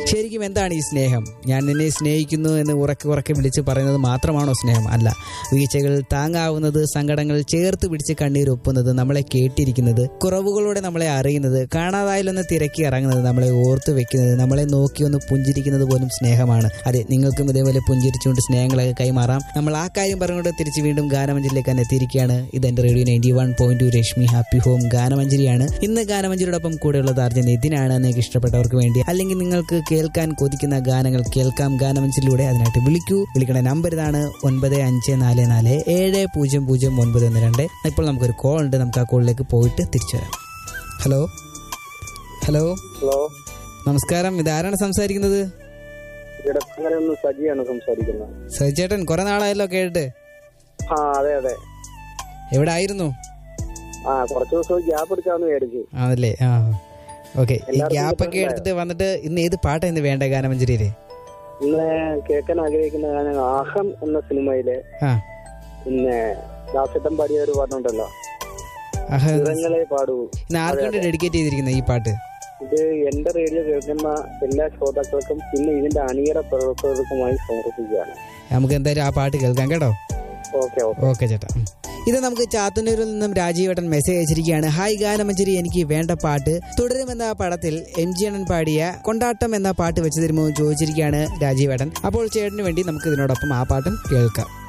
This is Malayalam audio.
ശരിക്കും എന്താണ് ഈ സ്നേഹം ഞാൻ നിന്നെ സ്നേഹിക്കുന്നു എന്ന് ഉറക്കെ ഉറക്കെ വിളിച്ച് പറയുന്നത് മാത്രമാണോ സ്നേഹം അല്ല വീഴ്ചകൾ താങ്ങാവുന്നത് സങ്കടങ്ങൾ ചേർത്ത് പിടിച്ച് കണ്ണീരൊപ്പുന്നത് നമ്മളെ കേട്ടിരിക്കുന്നത് കുറവുകളോടെ നമ്മളെ അറിയുന്നത് കാണാതായാലൊന്ന് തിരക്കി ഇറങ്ങുന്നത് നമ്മളെ ഓർത്ത് വെക്കുന്നത് നമ്മളെ നോക്കി ഒന്ന് പുഞ്ചിരിക്കുന്നത് പോലും സ്നേഹമാണ് അതെ നിങ്ങൾക്കും ഇതേപോലെ പുഞ്ചിരിച്ചുകൊണ്ട് സ്നേഹങ്ങളൊക്കെ കൈമാറാം നമ്മൾ ആ കാര്യം പറഞ്ഞുകൊണ്ട് തിരിച്ച് വീണ്ടും ഗാനമഞ്ജലിയിലേക്ക് തന്നെ എത്തിയിരിക്കുകയാണ് ഇത് എന്റെ radio ninety one point two Rashmi happy home ഗാനമഞ്ജലിയാണ് ഇന്ന് ഗാനമഞ്ജലിയോടൊപ്പം കൂടെയുള്ളത് അർജൻ നിതിനാണ് നിങ്ങൾക്ക് ഇഷ്ടപ്പെട്ടവർക്ക് വേണ്ടി അല്ലെങ്കിൽ നിങ്ങൾക്ക് കേൾക്കാൻ കൊതിക്കുന്ന ഗാനങ്ങൾ കേൾക്കാം ഗാനമഞ്ജലിലൂടെ അതിനായിട്ട് വിളിക്കൂ വിളിക്കണ നമ്പർ ഇതാണ് ഒൻപത് അഞ്ച് നാല് നാല് ഏഴ് പൂജ്യം പൂജ്യം ഒൻപത് ഒന്ന് രണ്ട് ഇപ്പോൾ നമുക്കൊരു കോൾ ഉണ്ട് നമുക്ക് ആ കോളിലേക്ക് പോയിട്ട് തിരിച്ചു വരാം ഹലോ ഹലോ ഹലോ നമസ്കാരം ഇതാരാണ് സംസാരിക്കുന്നത് ഇടപ്പങ്ങനെ ഒന്ന് സജിയാണ് സംസാരിക്കുന്നത് സജിചേട്ടൻ കുറെ നാളായല്ലോ കേട്ട് ആ അതെ അതെ എവിടെ ആയിരുന്നു ആ കുറച്ച് ദിവസം ഗ്യാപ്പ് എടുക്കാന്ന് വിചാരിച്ചു ആണല്ലേ ആ ഓക്കെ ഈ എല്ലാവർക്കും ഗ്യാപ്പ് ഒക്കെ ഇഷ്ടപ്പെട്ടു. എടുത്തിട്ട് വന്നിട്ട് ഇന്ന് ഏത് പാട്ടാ ഇന്ന് വേണ്ട ഗാനമഞ്ജരിയില് ഇന്ന് കേൾക്കാൻ ആഗ്രഹിക്കുന്ന ഗാനം ആഹം എന്ന സിനിമയിലെ ആ പിന്നെ ദാസട്ടം പാടിയ ഒരു പാട്ടുണ്ടല്ലോ ആഹ്, നിറങ്ങളെ പാടൂ ഇന്ന് ആർക്കൊണ്ട് ഡെഡിക്കേറ്റ് ചെയ്തിരിക്കുന്ന ഈ പാട്ട് ഇത് എന്റെ റേഡിയോ കേൾക്കുന്ന എല്ലാ ശ്രോതാക്കൾക്കും പിന്നെ ഇതിന്റെ അണിയറ പ്രവർത്തകർക്കുമായി സമർപ്പിക്കുകയാണ് നമുക്ക് എന്തായാലും ആ പാട്ട് കേൾക്കാം കേട്ടോ ഓക്കെ ഓക്കെ ഓക്കെ ചേട്ടാ ഉം. ഇത് നമുക്ക് ചാത്തന്നൂരിൽ നിന്നും രാജീവേട്ടൻ മെസ്സേജ് അയച്ചിരിക്കുകയാണ് ഹായ് ഗാനമഞ്ചരി എനിക്ക് വേണ്ട പാട്ട് തുടരുമെന്ന പടത്തിൽ എം ജി അണ്ണൻ പാടിയ കൊണ്ടാട്ടം എന്ന പാട്ട് വെച്ച് തരുമോ എന്ന് ചോദിച്ചിരിക്കുകയാണ് രാജീവേട്ടൻ അപ്പോൾ ചേട്ടന് വേണ്ടി നമുക്ക് ഇതിനോടൊപ്പം ആ പാട്ടും കേൾക്കാം